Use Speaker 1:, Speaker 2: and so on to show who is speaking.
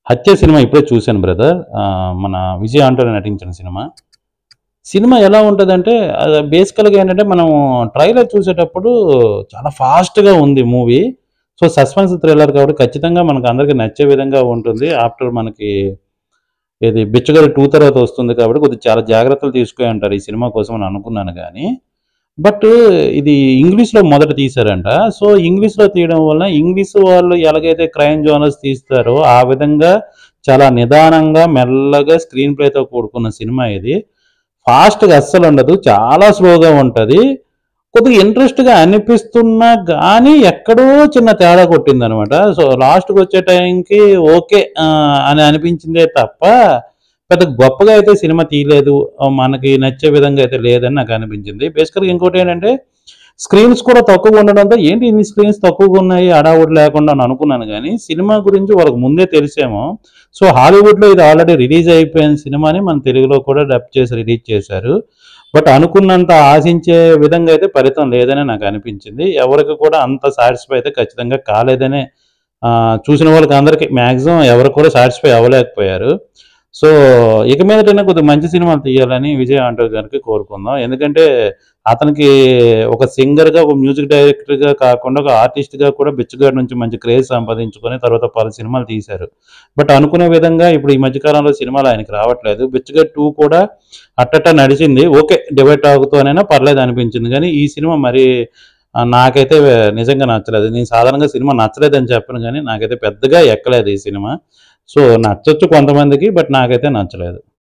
Speaker 1: హత్య సినిమా ఇప్పుడే చూశాను బ్రదర్ మన విజయ్ ఆంటోని నటించిన సినిమా సినిమా ఎలా ఉంటుందంటే బేసికల్గా ఏంటంటే మనం ట్రైలర్ చూసేటప్పుడు చాలా ఫాస్ట్గా ఉంది మూవీ సో సస్పెన్స్ థ్రిల్లర్ కాబట్టి ఖచ్చితంగా మనకు అందరికీ నచ్చే విధంగా ఉంటుంది ఆఫ్టర్ మనకి ఇది బిచ్చగారి టూ తర్వాత వస్తుంది కాబట్టి కొద్దిగా చాలా జాగ్రత్తలు తీసుకుని ఉంటారు ఈ సినిమా కోసం అని అనుకున్నాను కానీ బట్ ఇది ఇంగ్లీష్లో మొదట తీశారంట సో ఇంగ్లీష్లో తీయడం వల్ల ఇంగ్లీష్ వాళ్ళు ఎలాగైతే క్రైమ్ జోనర్స్ తీస్తారో ఆ విధంగా చాలా నిదానంగా మెల్లగా స్క్రీన్ ప్లేతో కూడుకున్న సినిమా ఇది ఫాస్ట్గా అస్సలు ఉండదు చాలా స్లోగా ఉంటుంది కొద్దిగా ఇంట్రెస్ట్గా అనిపిస్తున్నా కానీ ఎక్కడో చిన్న తేడా కొట్టింది అనమాట సో లాస్ట్కి వచ్చే టైంకి ఓకే ఆ, అని అనిపించిందే తప్ప పెద్ద గొప్పగా అయితే సినిమా తీయలేదు ఆ, మనకి నచ్చే విధంగా అయితే లేదని నాకు అనిపించింది బేసికల్గా ఇంకోటి ఏంటంటే స్క్రీన్స్ కూడా తక్కువ ఉండడంతో ఏంటి ఇన్ని స్క్రీన్స్ తక్కువగా ఉన్నాయి అడావుడు లేకుండా అని అనుకున్నాను కానీ సినిమా గురించి వాళ్ళకి ముందే తెలిసేమో సో హాలీవుడ్లో ఇది ఆల్రెడీ రిలీజ్ అయిపోయిన సినిమాని మన తెలుగులో కూడా డబ్ చేసి రిలీజ్ చేశారు బట్ అనుకున్నంత ఆశించే విధంగా అయితే ఫలితం లేదని నాకు అనిపించింది ఎవరికి కూడా అంత సాటిస్ఫై అయితే ఖచ్చితంగా కాలేదనే ఆ, చూసిన వాళ్ళకి అందరికీ మ్యాక్సిమం ఎవరు కూడా సాటిస్ఫై అవ్వలేకపోయారు సో ఇక మీదటైనా కొద్దిగా మంచి సినిమాలు తీయాలని విజయ్ ఆంటో గారికి కోరుకుందాం ఎందుకంటే అతనికి ఒక సింగర్గా ఒక మ్యూజిక్ డైరెక్టర్గా కాకుండా ఒక ఆర్టిస్ట్గా కూడా బిచ్చగాడి నుంచి మంచి క్రేజ్ సంపాదించుకొని తర్వాత పలు సినిమాలు తీశారు బట్ అనుకునే విధంగా ఇప్పుడు ఈ మధ్యకాలంలో సినిమాలు ఆయనకి రావట్లేదు బిచ్చగాడి టూ కూడా అట్టట్ట నడిచింది ఓకే డిబేట్ టాక్తోనైనా పర్లేదు అనిపించింది కానీ ఈ సినిమా మరి ఆ, నాకైతే నిజంగా నచ్చలేదు నేను సాధారణంగా సినిమా నచ్చలేదని చెప్పను కానీ నాకైతే పెద్దగా ఎక్కలేదు ఈ సినిమా సో నచ్చొచ్చు కొంతమందికి బట్ నాకైతే నచ్చలేదు